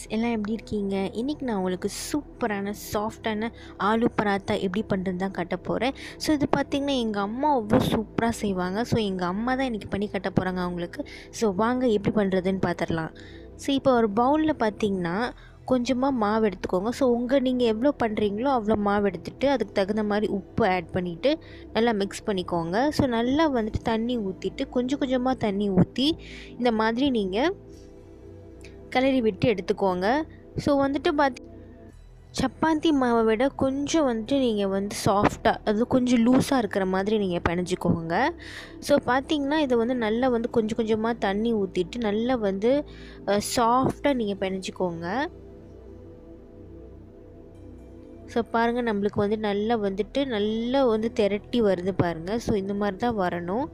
எல்லாம் எப்படி இருக்கீங்க இன்றைக்கி நான் உங்களுக்கு சூப்பரான சாஃப்டான ஆலு பராத்தா எப்படி பண்ணுறது தான் கட்ட போகிறேன் ஸோ இது பார்த்திங்கன்னா எங்கள் அம்மா அவ்வளோ சூப்பராக செய்வாங்க ஸோ எங்கள் அம்மா தான் இன்றைக்கி பண்ணி கட்ட போகிறாங்க அவங்களுக்கு ஸோ வாங்க எப்படி பண்ணுறதுன்னு பார்த்துடலாம் ஸோ இப்போ ஒரு பவுலில் பார்த்திங்கன்னா கொஞ்சமாக மாவு எடுத்துக்கோங்க ஸோ உங்கள் நீங்கள் எவ்வளோ பண்ணுறீங்களோ அவ்வளோ மாவு எடுத்துகிட்டு அதுக்கு தகுந்த மாதிரி உப்பு ஆட் பண்ணிவிட்டு நல்லா மிக்ஸ் பண்ணிக்கோங்க ஸோ நல்லா வந்துட்டு தண்ணி ஊற்றிட்டு கொஞ்சம் கொஞ்சமாக தண்ணி ஊற்றி இந்த மாதிரி நீங்கள் கிளறி விட்டு எடுத்துக்கோங்க ஸோ வந்துட்டு பார்த்தி சப்பாத்தி மாவை விட கொஞ்சம் வந்துட்டு நீங்கள் வந்து சாஃப்டாக அது கொஞ்சம் லூஸாக இருக்கிற மாதிரி நீங்கள் பிணைஞ்சிக்கோங்க ஸோ பார்த்தீங்கன்னா இதை வந்து நல்லா வந்து கொஞ்சம் கொஞ்சமாக தண்ணி ஊற்றிட்டு நல்லா வந்து சாஃப்டாக நீங்கள் பிணைஞ்சிக்கோங்க ஸோ பாருங்கள் நம்மளுக்கு வந்து நல்லா வந்துட்டு நல்லா வந்து திரட்டி வருது பாருங்கள் ஸோ இந்த மாதிரி தான் வரணும்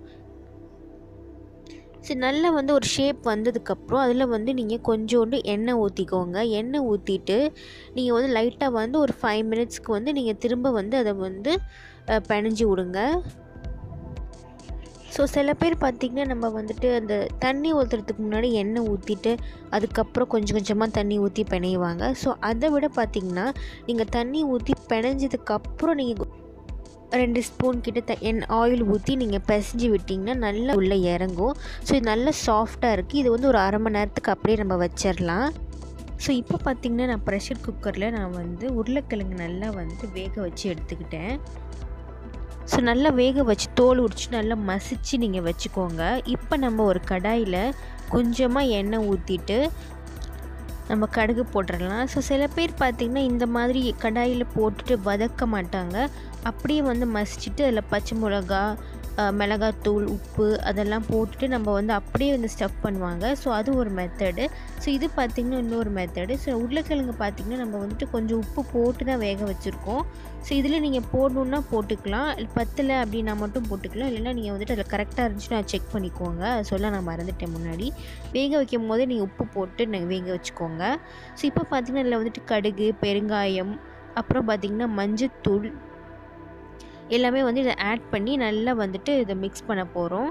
சரி நல்லா வந்து ஒரு ஷேப் வந்ததுக்கப்புறம் அதில் வந்து நீங்கள் கொஞ்சோண்டு எண்ணெய் ஊற்றிக்கோங்க எண்ணெய் ஊற்றிட்டு நீங்கள் வந்து லைட்டாக வந்து ஒரு ஃபைவ் மினிட்ஸ்க்கு வந்து நீங்கள் திரும்ப வந்து அதை வந்து பிணைஞ்சி விடுங்க ஸோ சில பேர் பார்த்திங்கன்னா நம்ம வந்துட்டு அந்த தண்ணி ஊற்றுறதுக்கு முன்னாடி எண்ணெய் ஊற்றிட்டு அதுக்கப்புறம் கொஞ்சம் கொஞ்சமாக தண்ணி ஊற்றி பிணையுவாங்க ஸோ அதை விட பார்த்திங்கன்னா நீங்கள் தண்ணி ஊற்றி பிணைஞ்சதுக்கப்புறம் நீங்கள் ரெண்டு ஸ்பூன் கிட்ட த எண் ஆயில் ஊற்றி நீங்கள் பிசைஞ்சு விட்டிங்கன்னா நல்லா உள்ளே இறங்கும் ஸோ இது நல்லா சாஃப்டாக இருக்குது இது வந்து ஒரு அரை மணி நேரத்துக்கு அப்படியே நம்ம வச்சிடலாம் ஸோ இப்போ பார்த்திங்கன்னா நான் ப்ரெஷர் குக்கரில் நான் வந்து உருளைக்கிழங்கு நல்லா வந்து வேக வச்சு எடுத்துக்கிட்டேன் ஸோ நல்லா வேக வச்சு தோல் உரிச்சு நல்லா மசித்து நீங்கள் வச்சுக்கோங்க இப்போ நம்ம ஒரு கடாயில் கொஞ்சமாக எண்ணெய் ஊற்றிட்டு நம்ம கடுகு போட்டுடலாம் ஸோ சில பேர் பார்த்திங்கன்னா இந்த மாதிரி கடாயில் போட்டுட்டு வதக்க மாட்டாங்க அப்படியே வந்து மசிச்சுட்டு அதில் பச்சை மிளகா மிளகாத்தூள் உப்பு அதெல்லாம் போட்டுட்டு நம்ம வந்து அப்படியே வந்து ஸ்டஃப் பண்ணுவாங்க ஸோ அது ஒரு மெத்தடு ஸோ இது பார்த்திங்கன்னா இன்னொரு மெத்தடு ஸோ உருளைக்கிழங்கு பார்த்திங்கன்னா நம்ம வந்துட்டு கொஞ்சம் உப்பு போட்டு தான் வேக வச்சுருக்கோம் ஸோ இதில் நீங்கள் போடணுன்னா போட்டுக்கலாம் பத்தில் அப்படின்னா மட்டும் போட்டுக்கலாம் இல்லைன்னா நீங்கள் வந்துட்டு அதில் கரெக்டாக இருந்துச்சுன்னா செக் பண்ணிக்கோங்க சொல்ல நான் மறந்துட்டேன் முன்னாடி வேக வைக்கும் போதே நீங்கள் உப்பு போட்டு நீங்கள் வேக வச்சுக்கோங்க ஸோ இப்போ பார்த்திங்கன்னா இதில் வந்துட்டு கடுகு பெருங்காயம் அப்புறம் பார்த்திங்கன்னா மஞ்சத்தூள் எல்லாமே வந்து இதை ஆட் பண்ணி நல்லா வந்துட்டு இதை மிக்ஸ் பண்ண போகிறோம்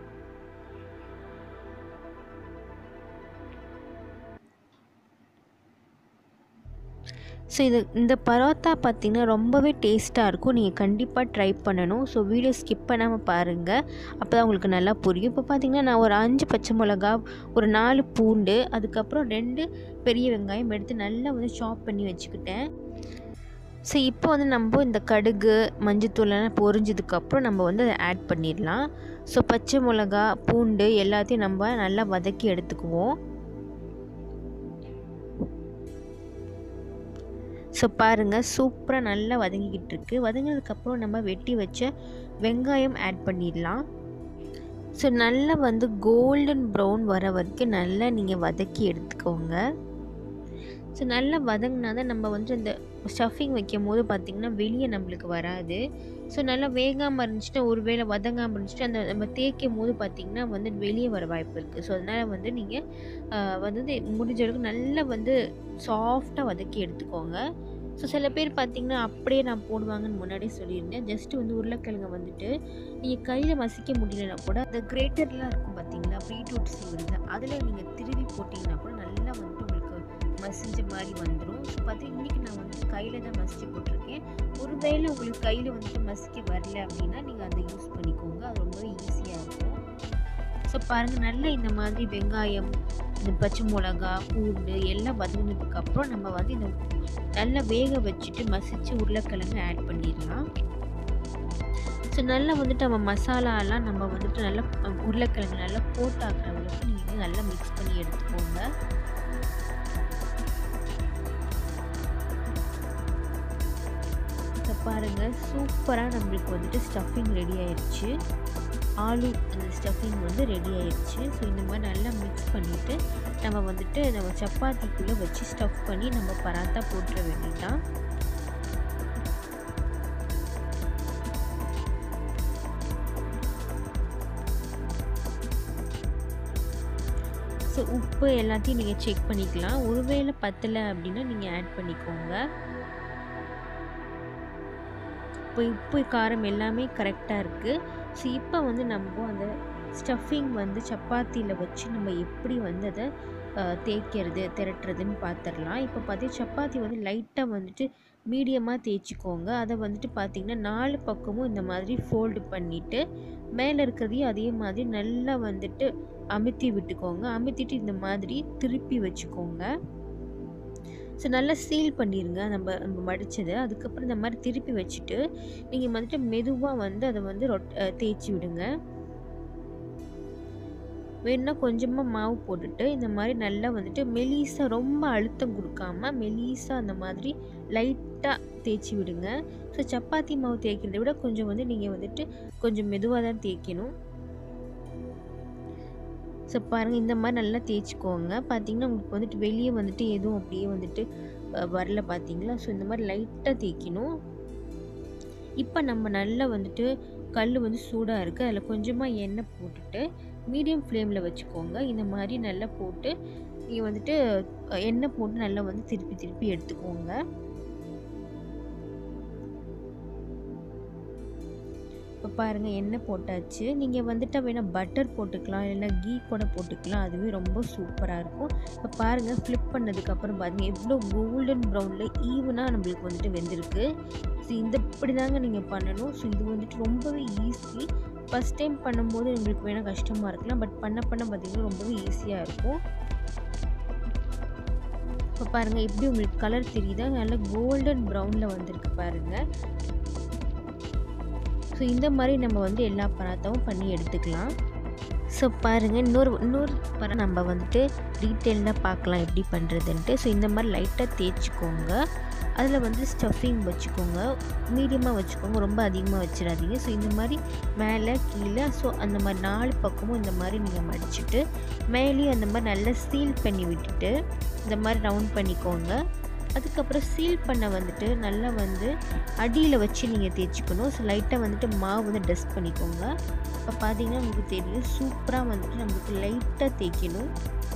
ஸோ இது இந்த பரோட்டா பார்த்திங்கன்னா ரொம்பவே டேஸ்ட்டாக இருக்கும் நீங்கள் கண்டிப்பாக ட்ரை பண்ணணும் ஸோ வீடியோ ஸ்கிப் பண்ணாமல் பாருங்கள் அப்போ தான் உங்களுக்கு நல்லா புரியும் இப்போ பார்த்திங்கன்னா நான் ஒரு அஞ்சு பச்சை மிளகா ஒரு நாலு பூண்டு அதுக்கப்புறம் ரெண்டு பெரிய வெங்காயம் எடுத்து நல்லா வந்து சாப் பண்ணி வச்சுக்கிட்டேன் ஸோ இப்போ வந்து நம்ம இந்த கடுகு மஞ்சத்தூள்லாம் பொரிஞ்சதுக்கப்புறம் நம்ம வந்து அதை ஆட் பண்ணிடலாம் ஸோ பச்சை மிளகா பூண்டு எல்லாத்தையும் நம்ம நல்லா வதக்கி எடுத்துக்குவோம் ஸோ பாருங்கள் சூப்பராக நல்லா வதங்கிக்கிட்டு இருக்கு வதங்கினதுக்கப்புறம் நம்ம வெட்டி வச்ச வெங்காயம் ஆட் பண்ணிடலாம் ஸோ நல்லா வந்து கோல்டன் ப்ரௌன் வர வரைக்கும் நல்லா நீங்கள் வதக்கி எடுத்துக்கோங்க ஸோ நல்லா வதங்கினா தான் நம்ம வந்து இந்த ஸ்டஃபிங் வைக்கும் போது பார்த்திங்கன்னா வெளியே நம்மளுக்கு வராது ஸோ நல்லா வேகாமல் இருந்துச்சுன்னா ஒரு வேளை வதங்காமல் இருந்துச்சுட்டு அந்த நம்ம தேய்க்கும் போது பார்த்திங்கன்னா வந்து வெளியே வர வாய்ப்பு இருக்குது ஸோ அதனால் வந்து நீங்கள் வந்து முடிஞ்ச அளவுக்கு நல்லா வந்து சாஃப்டாக வதக்கி எடுத்துக்கோங்க ஸோ சில பேர் பார்த்திங்கன்னா அப்படியே நான் போடுவாங்கன்னு முன்னாடியே சொல்லியிருந்தேன் ஜஸ்ட்டு வந்து உருளைக்கிழங்க வந்துட்டு நீங்கள் கையில் மசிக்க முடியலனா கூட அந்த கிரேட்டர்லாம் இருக்கும் பார்த்தீங்களா பீட்ரூட் சீவுறது அதில் நீங்கள் திருவி போட்டிங்கன்னா கூட நல்லா வந்துட்டு உங்களுக்கு மசிஞ்ச மாதிரி வந்துடும் ஸோ பார்த்தீங்கன்னா இன்றைக்கி நான் வந்து கையில் தான் மசிச்சு போட்டிருக்கேன் ஒருவேளை உங்களுக்கு கையில் வந்துட்டு மசிக்க வரல அப்படின்னா நீங்கள் அதை யூஸ் பண்ணிக்கோங்க அது ரொம்பவே ஈஸியாக இருக்கும் ஸோ பாருங்கள் நல்லா இந்த மாதிரி வெங்காயம் இந்த பச்சை மிளகா பூண்டு எல்லாம் வதங்கினதுக்கப்புறம் நம்ம வந்து இந்த நல்லா வேக வச்சுட்டு மசித்து உருளைக்கிழங்கு ஆட் பண்ணிடலாம் ஸோ நல்லா வந்துட்டு நம்ம மசாலாலாம் நம்ம வந்துட்டு நல்லா உருளைக்கிழங்கு நல்லா போட்டாக்குற அளவுக்கு நீங்கள் நல்லா மிக்ஸ் பண்ணி எடுத்துக்கோங்க இப்போ பாருங்கள் சூப்பராக நம்மளுக்கு வந்துட்டு ஸ்டஃபிங் ரெடி ஆயிடுச்சு ஆலு அந்த ஸ்டஃபிங் வந்து ரெடி ஆயிடுச்சு ஸோ இந்த மாதிரி நல்லா மிக்ஸ் பண்ணிவிட்டு நம்ம வந்துட்டு நம்ம சப்பாத்திக்குள்ளே வச்சு ஸ்டஃப் பண்ணி நம்ம பராத்தா போட்டுற வேண்டியதான் ஸோ உப்பு எல்லாத்தையும் நீங்கள் செக் பண்ணிக்கலாம் ஒருவேளை பத்தலை அப்படின்னா நீங்கள் ஆட் பண்ணிக்கோங்க இப்போ உப்பு காரம் எல்லாமே கரெக்டாக இருக்குது ஸோ இப்போ வந்து நம்ம அந்த ஸ்டஃபிங் வந்து சப்பாத்தியில் வச்சு நம்ம எப்படி வந்து அதை அஹ், தேய்க்கிறது திரட்டுறதுன்னு பார்த்துடலாம் இப்போ பார்த்தீங்கன்னா சப்பாத்தி வந்து லைட்டாக வந்துட்டு மீடியமாக தேய்ச்சிக்கோங்க அதை வந்துட்டு பார்த்திங்கன்னா நாலு பக்கமும் இந்த மாதிரி ஃபோல்டு பண்ணிவிட்டு மேலே இருக்கிறதையும் அதே மாதிரி நல்லா வந்துட்டு அமுத்தி விட்டுக்கோங்க அமுத்திட்டு இந்த மாதிரி திருப்பி வச்சுக்கோங்க ஸோ நல்லா சீல் பண்ணிடுங்க நம்ம நம்ம மடித்ததை அதுக்கப்புறம் இந்த மாதிரி திருப்பி வச்சுட்டு நீங்கள் வந்துட்டு மெதுவாக வந்து அதை வந்து ரொட் அஹ் தேய்ச்சி விடுங்க வேணுன்னா கொஞ்சமாக மாவு போட்டுட்டு இந்த மாதிரி நல்லா வந்துட்டு மெலிசாக ரொம்ப அழுத்தம் கொடுக்காம மெலிசாக அந்த மாதிரி லைட்டாக தேய்ச்சி விடுங்க ஸோ சப்பாத்தி மாவு தேய்க்கிறத விட கொஞ்சம் வந்து நீங்கள் வந்துட்டு கொஞ்சம் மெதுவாக தான் தேய்க்கணும் ஸோ பாருங்கள் இந்த மாதிரி நல்லா தேய்ச்சிக்கோங்க பார்த்தீங்கன்னா உங்களுக்கு வந்துட்டு வெளியே வந்துட்டு எதுவும் அப்படியே வந்துட்டு அஹ், வரல பார்த்தீங்களா ஸோ இந்த மாதிரி லைட்டாக தேய்க்கணும் இப்போ நம்ம நல்லா வந்துட்டு கல் வந்து சூடாக இருக்குது அதில் கொஞ்சமாக எண்ணெய் போட்டுட்டு மீடியம் ஃப்ளேமில் வச்சுக்கோங்க இந்த மாதிரி நல்லா போட்டு நீங்கள் வந்துட்டு அஹ், எண்ணெய் போட்டு நல்லா வந்து திருப்பி திருப்பி எடுத்துக்கோங்க இப்போ பாருங்கள் எண்ணெய் போட்டாச்சு நீங்கள் வந்துட்டு வேணால் பட்டர் போட்டுக்கலாம் இல்லைன்னா கீ கூட போட்டுக்கலாம் அதுவே ரொம்ப சூப்பராக இருக்கும் இப்போ பாருங்கள் ஃப்ளிப் பண்ணதுக்கப்புறம் பாருங்கள் எவ்வளோ கோல்டன் ப்ரௌனில் ஈவனாக நம்மளுக்கு வந்துட்டு வெந்திருக்கு ஸோ இந்த இப்படி தாங்க நீங்கள் பண்ணணும் ஸோ இது வந்துட்டு ரொம்பவே ஈஸி ஃபஸ்ட் டைம் பண்ணும்போது உங்களுக்கு வேணால் கஷ்டமாக இருக்கலாம் பட் பண்ண பண்ண பார்த்தீங்கன்னா ரொம்பவே ஈஸியாக இருக்கும் இப்போ பாருங்கள் எப்படி உங்களுக்கு கலர் தெரியுதா நல்லா கோல்டன் ப்ரௌனில் வந்திருக்கு பாருங்கள் ஸோ இந்த மாதிரி நம்ம வந்து எல்லா பராத்தாவும் பண்ணி எடுத்துக்கலாம் ஸோ பாருங்கள் இன்னொரு இன்னொரு பரம் நம்ம வந்துட்டு டீட்டெயிலாக பார்க்கலாம் எப்படி பண்ணுறதுன்ட்டு ஸோ இந்த மாதிரி லைட்டாக தேய்ச்சிக்கோங்க அதில் வந்து ஸ்டஃபிங் வச்சுக்கோங்க மீடியமாக வச்சுக்கோங்க ரொம்ப அதிகமாக வச்சிடாதீங்க ஸோ இந்த மாதிரி மேலே கீழே ஸோ அந்த மாதிரி நாலு பக்கமும் இந்த மாதிரி நீங்கள் மடிச்சுட்டு மேலேயும் அந்த மாதிரி நல்லா சீல் பண்ணி விட்டுட்டு இந்த மாதிரி ரவுண்ட் பண்ணிக்கோங்க அதுக்கப்புறம் சீல் பண்ண வந்துட்டு நல்லா வந்து அடியில் வச்சு நீங்கள் தேய்ச்சிக்கணும் ஸோ லைட்டாக வந்துட்டு மாவு வந்து டஸ்ட் பண்ணிக்கோங்க இப்போ பார்த்தீங்கன்னா உங்களுக்கு தெரியும் சூப்பராக வந்துட்டு நம்மளுக்கு லைட்டாக தேய்க்கணும்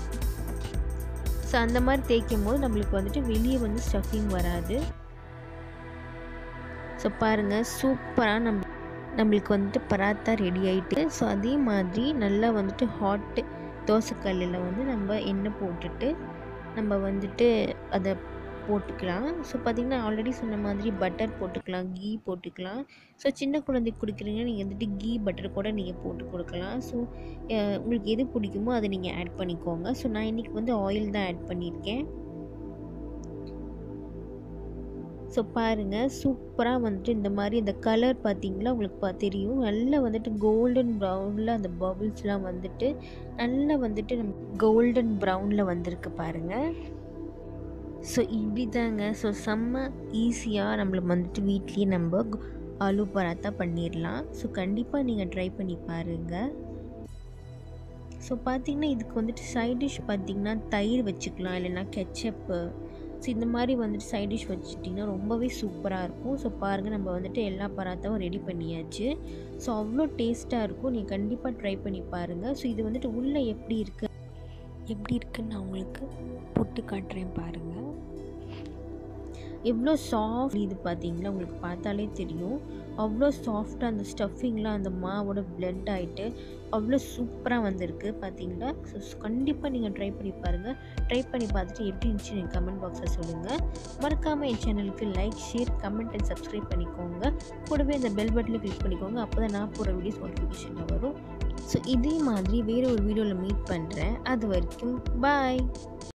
ஸோ அந்த மாதிரி தேய்க்கும் போது நம்மளுக்கு வந்துட்டு வெளியே வந்து ஸ்டஃபிங் வராது ஸோ பாருங்கள் சூப்பராக நம்ம நம்மளுக்கு வந்துட்டு பராத்தா ரெடி ஆகிட்டு ஸோ அதே மாதிரி நல்லா வந்துட்டு ஹாட்டு தோசைக்கல்லில் வந்து நம்ம எண்ணெய் போட்டுட்டு நம்ம வந்துட்டு அதை போட்டுக்கலாம் ஸோ பார்த்திங்கன்னா ஆல்ரெடி சொன்ன மாதிரி பட்டர் போட்டுக்கலாம் கீ போட்டுக்கலாம் ஸோ சின்ன குழந்தைக்கு கொடுக்குறீங்கன்னா நீங்கள் வந்துட்டு கீ பட்டர் கூட நீங்கள் போட்டு கொடுக்கலாம் ஸோ உங்களுக்கு எது பிடிக்குமோ அதை நீங்கள் ஆட் பண்ணிக்கோங்க ஸோ நான் இன்றைக்கி வந்து ஆயில் தான் ஆட் பண்ணியிருக்கேன் ஸோ பாருங்கள் சூப்பராக வந்துட்டு இந்த மாதிரி இந்த கலர் பார்த்தீங்களா உங்களுக்கு பா தெரியும் நல்லா வந்துட்டு கோல்டன் ப்ரௌனில் அந்த பபுள்ஸ்லாம் வந்துட்டு நல்லா வந்துட்டு நம்ம கோல்டன் ப்ரௌனில் வந்திருக்கு பாருங்கள் ஸோ இப்படி தாங்க ஸோ செம்ம ஈஸியாக நம்மளுக்கு வந்துட்டு வீட்லேயே நம்ம கு- ஆலு பராத்தா பண்ணிடலாம் ஸோ கண்டிப்பாக நீங்கள் ட்ரை பண்ணி பாருங்கள் ஸோ பார்த்தீங்கன்னா இதுக்கு வந்துட்டு சைட் டிஷ் பார்த்தீங்கன்னா தயிர் வச்சுக்கலாம் இல்லைன்னா கெச்சப்பு ஸோ இந்த மாதிரி வந்துட்டு சைட் டிஷ் வச்சுட்டிங்கன்னா ரொம்பவே சூப்பராக இருக்கும் ஸோ பாருங்கள் நம்ம வந்துட்டு எல்லா பராத்தாவும் ரெடி பண்ணியாச்சு ஸோ அவ்வளோ டேஸ்ட்டாக இருக்கும் நீங்கள் கண்டிப்பாக ட்ரை பண்ணி பாருங்கள் ஸோ இது வந்துட்டு உள்ளே எப்படி இருக்குது எப்படி இருக்குன்னு நான் உங்களுக்கு போட்டு காட்டுறேன் பாருங்கள் எவ்வளோ சாஃப்ட் இது பார்த்தீங்களா உங்களுக்கு பார்த்தாலே தெரியும் அவ்வளோ சாஃப்டாக அந்த ஸ்டஃபிங்லாம் அந்த மாவோட பிளெண்ட் ஆகிட்டு அவ்வளோ சூப்பராக வந்திருக்கு பார்த்தீங்களா ஸோ கண்டிப்பாக நீங்கள் ட்ரை பண்ணி பாருங்கள் ட்ரை பண்ணி பார்த்துட்டு எப்படி இருந்துச்சு நீங்கள் கமெண்ட் பாக்ஸில் சொல்லுங்கள் மறக்காமல் என் சேனலுக்கு like share comment and subscribe பண்ணிக்கோங்க கூடவே இந்த பெல் பட்டனில் கிளிக் பண்ணிக்கோங்க அப்போ தான் நான் போகிற வீடியோஸ் நோட்டிஃபிகேஷனில் வரும் ஸோ இதே மாதிரி வேறு ஒரு வீடியோவில் மீட் பண்ணுறேன் அது வரைக்கும் பாய்